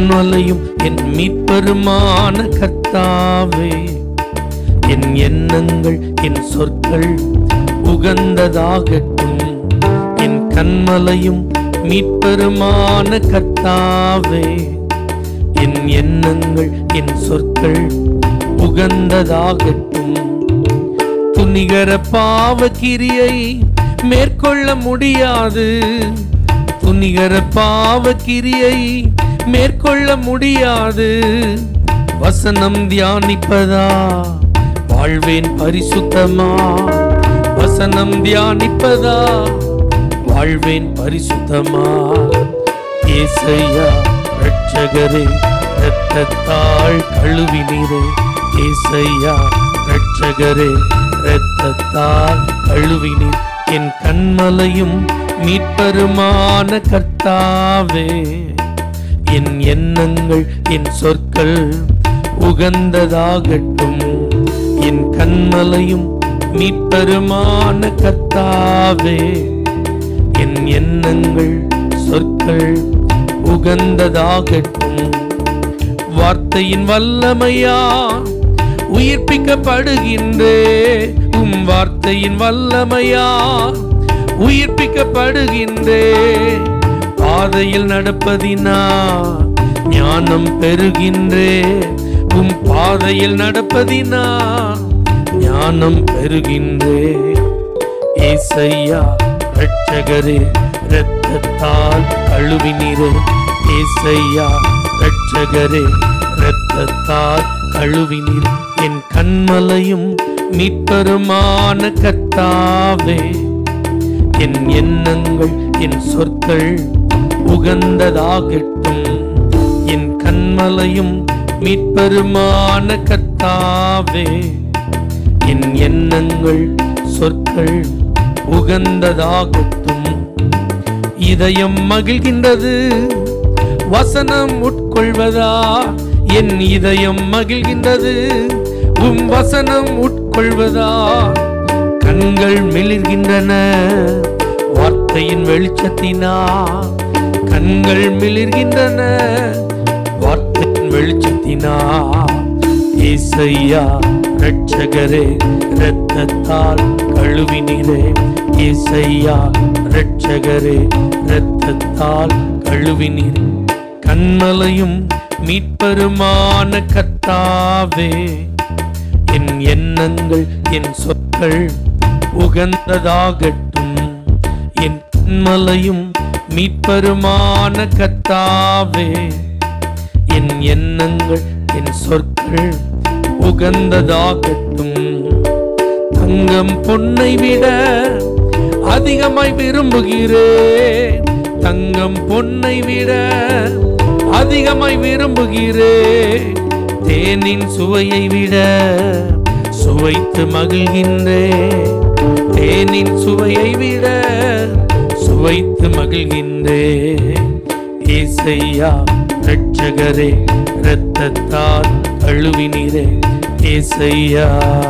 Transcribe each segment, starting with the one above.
கண்மலையும் என் மீட்பெருமான கர்த்தாவே என் எண்ணங்கள் என் சொற்கள் உகந்ததாகட்டும் என் கண்மலையும் மீட்பெருமான கர்த்தாவே என் எண்ணங்கள் என் சொற்கள் உகந்ததாகட்டும் துணிகர பாவ கிரியை மேற்கொள்ள முடியாது துணிகர பாவ கிரியை மேற்கொள்ள முடியாது வசனம் தியானிப்பதா வாழ்வேன் பரிசுத்தமா வசனம் தியானிப்பதா வாழ்வேன் பரிசுத்தமா ஏசையா ரட்சகரே இரத்தத்தால் கழுவினீரே ஏசையா ரட்சகரே இரத்தத்தால் கழுவினீர் என் கண்மலையும் மீட்பெருமான கர்த்தாவே என் எண்ணங்கள் என் சொற்கள் உகந்ததாகட்டும் என் கண்மலையும் மீட்பெருமான கர்த்தாவே என் எண்ணங்கள் சொற்கள் உகந்ததாகட்டும் வார்த்தையின் வல்லமையா உயிர்ப்பிக்கப்படுகின்றே உம் வார்த்தையின் வல்லமையா உயிர்ப்பிக்கப்படுகின்றே பாதையில் நடப்பதினா ஞானம் பெறுகின்றே உம் பாதையில் நடப்பதினா ஞானம் பெறுகின்றே ஏசையா ரட்சகரே இரத்தத்தால் கழுவினீரே ஏசையா ரட்சகரே இரத்தத்தால் கழுவினீர் என் கண்மலையும் மீட்பெருமான கர்த்தாவே என் எண்ணங்கள் என் சொற்கள் உகந்ததாகட்டும் என் கண்மலையும் மீட்பெருமான கர்த்தாவே என் எண்ணங்கள் சொற்கள் உகந்ததாகட்டும் இதயம் மகிழ்கின்றது வசனம் உட்கொள்வதா என் இதயம் மகிழ்கின்றது உம் வசனம் உட்கொள்வதா கண்கள் மிளிர்கின்றன வார்த்தையின் வெளிச்சத்தினா கண்கள் மிளிர்கின்றன வார்த்தையின் வெளிச்சத்தினா ஏசையா ரட்சகரே இரத்தத்தால் கழுவினீரே ஏசையா ரட்சகரே இரத்தத்தால் கழுவினீரே கண்மலையும் மீட்பெருமான கர்த்தாவே என் எண்ணங்கள் என் சொற்கள் உகந்ததாகட்டும் என் கண்மலையும் மீட்பெருமான கர்த்தாவே என் எண்ணங்கள் என் சொற்கள் உகந்ததாகட்டும் தங்கம் பொன்னை விட அதிகமாய் விரும்புகிறேன் தங்கம் பொன்னை விட அதிகமாய் விரும்புகிறேன் தேனின் சுவையை விட சுவைத்து மகிழ்கின்றேன் தேனின் சுவையை விட சுவைத்து மகிழ்கின்றேன் ஏசையா ரட்சகரே இரத்தத்தால் கழுவினீரே ஏசையா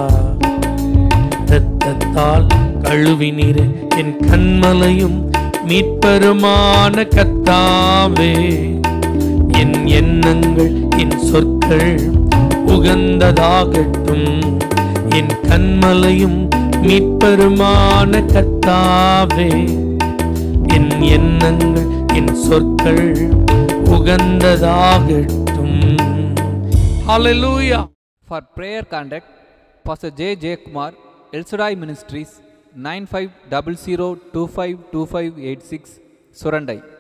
இரத்தத்தால் கழுவினீரே என் கண்மலையும் மீட்பெருமான கத்தாவே என் எண்ணங்கள் என் சொற்கள் உகந்ததாகட்டும் என் கண்மலையும் மீட்பெருமான கத்தாவே என் எண்ணங்கள் என் சொற்கள் உகந்ததாகட்டும் ஹalleluya For prayer contact, Pastor J. J. Kumar, El Shaddai Ministries, 9500252586, Surandai.